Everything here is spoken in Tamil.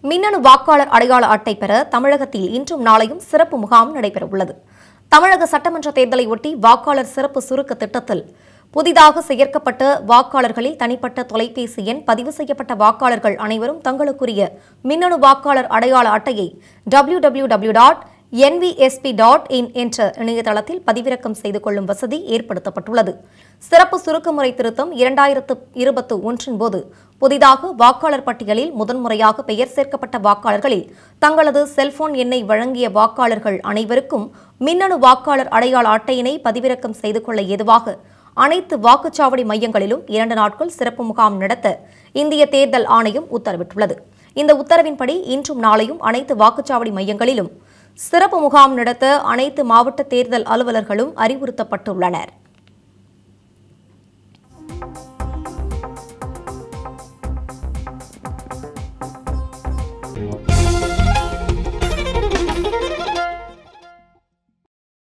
மின்னணு வாக்காளர் அடையாள அட்டை பெற தமிழகத்தில் இன்றும் நாளையும் சிறப்பு முகாம் நடைபெறவுள்ளது தமிழக சட்டமன்ற தேர்தலை ஒட்டி வாக்காளர் சிறப்பு சுருக்க திட்டத்தில் புதிதாக சேர்க்கப்பட்ட வாக்காளர்களில் தனிப்பட்ட தொலைபேசி எண் பதிவு செய்யப்பட்ட வாக்காளர்கள் அனைவரும் தங்களுக்குரிய மின்னணு வாக்காளர் அடையாள அட்டையை W W W dot NVSP dot in என்ற இணையதளத்தில் பதிவிறக்கம் செய்து கொள்ளும் வசதி ஏற்படுத்தப்பட்டுள்ளது சிறப்பு சுருக்கமுறை திருத்தம் இரண்டாயிரத்து இருபத்து ஒன்றின் போது புதிதாக வாக்காளர் பட்டியலில் முதன்முறையாக பெயர் சேர்க்கப்பட்ட வாக்காளர்களில் தங்களது செல்போன் எண்ணை வழங்கிய வாக்காளர்கள் அனைவருக்கும் மின்னணு வாக்காளர் அடையாள அட்டையினை பதிவிறக்கம் செய்து கொள்ள ஏதுவாக அனைத்து வாக்குச்சாவடி மையங்களிலும் இரண்டு நாட்கள் சிறப்பு முகாம் நடத்த இந்திய தேர்தல் ஆணையம் உத்தரவிட்டுள்ளது இந்த உத்தரவின்படி இன்றும் நாளையும் அனைத்து வாக்குச்சாவடி மையங்களிலும் சிறப்பு முகாம் நடத்த அனைத்து மாவட்ட தேர்தல் அலுவலர்களும் அறிவுறுத்தப்பட்டுள்ளனர்